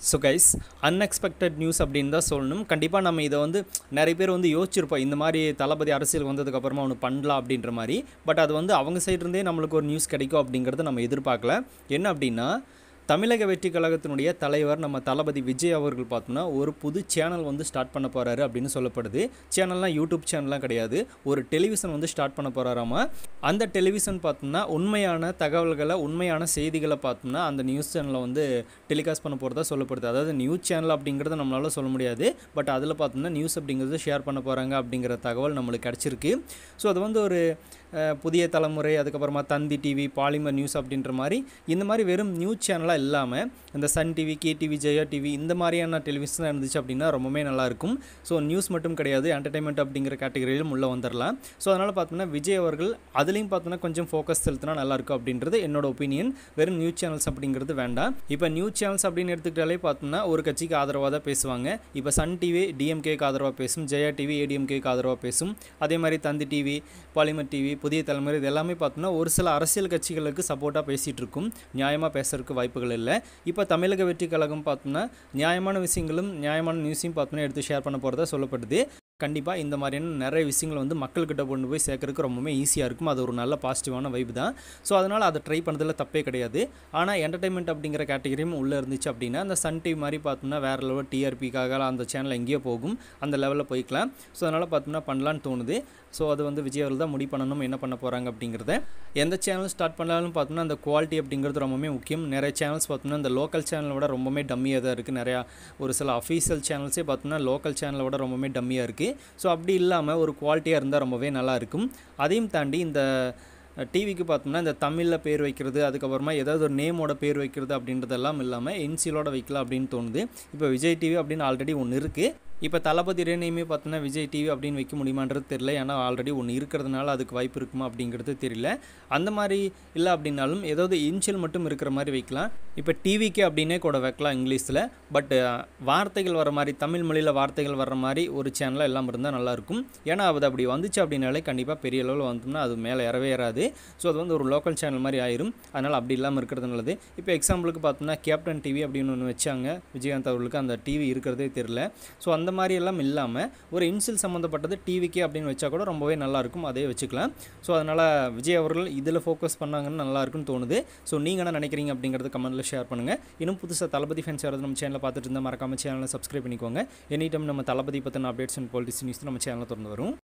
so guys unexpected news அப்படின்னு தான் சொல்லணும் கண்டிப்பாக நம்ம இதை வந்து நிறைய பேர் வந்து யோசிச்சிருப்போம் இந்த மாதிரி தளபதி அரசியல் வந்ததுக்கப்புறமா ஒன்று பண்ணலாம் அப்படின்ற மாதிரி பட் அது வந்து அவங்க சைட்லேருந்தே நம்மளுக்கு ஒரு நியூஸ் கிடைக்கும் அப்படிங்கிறத நம்ம எதிர்பார்க்கல என்ன அப்படின்னா தமிழக வெற்றி கழகத்தினுடைய தலைவர் நம்ம தளபதி விஜய் அவர்கள் பார்த்தோம்னா ஒரு புது சேனல் வந்து ஸ்டார்ட் பண்ண போகிறாரு அப்படின்னு சொல்லப்படுது சேனல்லாம் யூடியூப் சேனல்லாம் கிடையாது ஒரு டெலிவிஷன் வந்து ஸ்டார்ட் பண்ண போகிறாராமா அந்த டெலிவிஷன் பார்த்தோம்னா உண்மையான தகவல்களை உண்மையான செய்திகளை பார்த்தோம்னா அந்த நியூஸ் சேனலில் வந்து டெலிகாஸ்ட் பண்ண போகிறதா சொல்லப்படுது அதாவது நியூஸ் சேனல் அப்படிங்கிறத நம்மளால சொல்ல முடியாது பட் அதில் பார்த்தோம்னா நியூஸ் அப்படிங்கிறது ஷேர் பண்ண போகிறாங்க அப்படிங்கிற தகவல் நம்மளுக்கு கிடச்சிருக்கு ஸோ அது வந்து ஒரு அஹ், புதிய தலைமுறை அதுக்கப்புறமா தந்தி டிவி பாலிமர் நியூஸ் அப்படின்ற மாதிரி இந்த மாதிரி வெறும் நியூஸ் சேனலாக இல்லாமல் இந்த Sun TV K TV Jaya TV இந்த மாதிரியான டெலிவிஷன் இருந்துச்சு அப்படின்னா ரொம்பவே நல்லாயிருக்கும் ஸோ நியூஸ் மட்டும் கிடையாது என்டர்டைன்மெண்ட் அப்படிங்கிற கேட்டகரியிலும் உள்ளே வந்துடலாம் ஸோ அதனால் பார்த்தோம்னா விஜய் அவர்கள் அதுலேயும் பார்த்தோன்னா கொஞ்சம் ஃபோக்கஸ் செலுத்தினா நல்லாயிருக்கும் அப்படின்றது என்னோட ஒப்பீனியன் வெறும் நியூஸ் சேனல்ஸ் அப்படிங்கிறது வேண்டாம் இப்போ நியூஸ் சேனல்ஸ் அப்படின்னு எடுத்துக்கிட்டாலே பார்த்தோம்னா ஒரு கட்சிக்கு ஆதரவாக தான் பேசுவாங்க இப்போ சன் டிவி டிஎம்கேக்கு ஆதரவாக பேசும் ஜெயா டிவி ஏடிஎம்கேக்கு ஆதரவாக பேசும் அதே மாதிரி தந்தி டிவி பாலிமர் டிவி புதிய தலைமுறை இது எல்லாமே பார்த்தோம்னா ஒரு சில அரசியல் கட்சிகளுக்கு சப்போர்ட்டாக பேசிகிட்டு இருக்கும் நியாயமாக பேசுறதுக்கு வாய்ப்புகள் இல்லை இப்போ தமிழக வெற்றி கழகம் பார்த்தோம்னா நியாயமான விஷயங்களும் நியாயமான நியூஸையும் பார்த்தோம்னா எடுத்து ஷேர் பண்ண போகிறதா சொல்லப்படுது கண்டிப்பாக இந்த மாதிரியான நிறைய விஷயங்கள் வந்து மக்கள்கிட்ட கொண்டு போய் சேர்க்கறதுக்கு ரொம்பவே ஈஸியாக இருக்கும் அது ஒரு நல்ல பாசிட்டிவான வைப் தான் ஸோ அதனால் அதை ட்ரை பண்ணுறதுல தப்பே கிடையாது ஆனால் என்டர்டைன்மெண்ட் அப்படிங்கிற கேட்டகரியும் உள்ளே இருந்துச்சு அப்படின்னா அந்த சன் டிவி மாதிரி பார்த்தோம்னா வேறு லெவல் டிஆர்பிக்காக அந்த சேனல் எங்கேயோ போகும் அந்த லெவலில் போய்க்கலாம் ஸோ அதனால் பார்த்தோம்னா பண்ணலான்னு தோணுது ஸோ அது வந்து விஜய் அவர்கள் தான் முடிவு பண்ணணும் என்ன பண்ண போகிறாங்க அப்படிங்கிறத எந்த சேனல் ஸ்டார்ட் பண்ணாலும் பார்த்தோம்னா அந்த குவாலிட்டி அப்படிங்கிறது ரொம்பவே முக்கியம் நிறைய சேனல்ஸ் பார்த்தோம்னா இந்த லோக்கல் சேனலை விட ரொம்பவே டம்மியாக தான் இருக்குது நிறையா ஒரு சில அஃபீஷியல் சேனல்ஸே பார்த்தோம்னா லோக்கல் சேனலை விட ரொம்பவே டம்மியாக இருக்குது ஸோ அப்படி இல்லாமல் ஒரு குவாலிட்டியாக இருந்தால் ரொம்பவே நல்லா இருக்கும் அதையும் தாண்டி இந்த டிவிக்கு பார்த்தோம்னா இந்த தமிழில் பேர் வைக்கிறது அதுக்கப்புறமா ஏதாவது ஒரு நேமோட பேர் வைக்கிறது அப்படின்றதெல்லாம் இல்லாமல் இன்சியலோட வைக்கலாம் அப்படின்னு தோணுது இப்போ விஜய் டிவி அப்படின்னு ஆல்ரெடி ஒன்று இருக்குது இப்போ தளபதி ரேனையுமே பார்த்தோன்னா விஜய் டிவி அப்படின்னு வைக்க முடியுமான்றது தெரியல ஏன்னா ஆல்ரெடி ஒன்று இருக்கிறதுனால அதுக்கு வாய்ப்பு இருக்குமா அப்படிங்கிறது தெரியல அந்த மாதிரி இல்லை அப்படின்னாலும் ஏதாவது இன்ஷியல் மட்டும் இருக்கிற மாதிரி வைக்கலாம் இப்போ டிவிக்கு அப்படின்னே கூட வைக்கலாம் இங்கிலீஷில் பட் வார்த்தைகள் வர மாதிரி தமிழ் மொழியில் வார்த்தைகள் வர்ற மாதிரி ஒரு சேனலாக எல்லாம் இருந்தால் நல்லாயிருக்கும் ஏன்னா அது அப்படி வந்துச்சு அப்படின்னாலே கண்டிப்பாக பெரிய அளவில் வந்தோம்னா அது மேலே ஏறவே ஏறாது ஸோ அது வந்து ஒரு லோக்கல் சேனல் மாதிரி ஆயிரும் அதனால் அப்படி இல்லாமல் இருக்கிறது நல்லது இப்போ எக்ஸாம்பிளுக்கு பார்த்தோம்னா கேப்டன் டிவி அப்படின்னு ஒன்று வச்சாங்க விஜயகாந்த் அவர்களுக்கு அந்த டிவி இருக்கிறதே தெரில ஸோ அந்த மாதிரி எல்லாம் இல்லாமல் ஒரு இன்சில் சம்மந்தப்பட்டது டிவிக்கு அப்படின்னு வச்சா கூட ரொம்பவே நல்லாயிருக்கும் அதே வச்சுக்கலாம் ஸோ அதனால் விஜய் அவர்கள் இதில் ஃபோக்கஸ் பண்ணாங்கன்னு நல்லாயிருக்குன்னு தோணுது ஸோ நீங்கள் என்ன நினைக்கிறீங்க அப்படிங்கிறது கமெண்ட்டில் ஷேர் பண்ணுங்கள் இன்னும் புதுசாக தளபதி ஃபேன்ஸ் யாராவது நம்ம சேனலில் பார்த்துட்டு இருந்தால் மறக்காம சேனலை சப்ஸ்கிரைப் பண்ணிக்கோங்க எனி டைம் நம்ம தளபதி பற்றின அப்டேட்ஸ் அண்ட் பாலிட்டிக்ஸ் நியூஸ் நம்ம சேனலில் திறந்து வரும்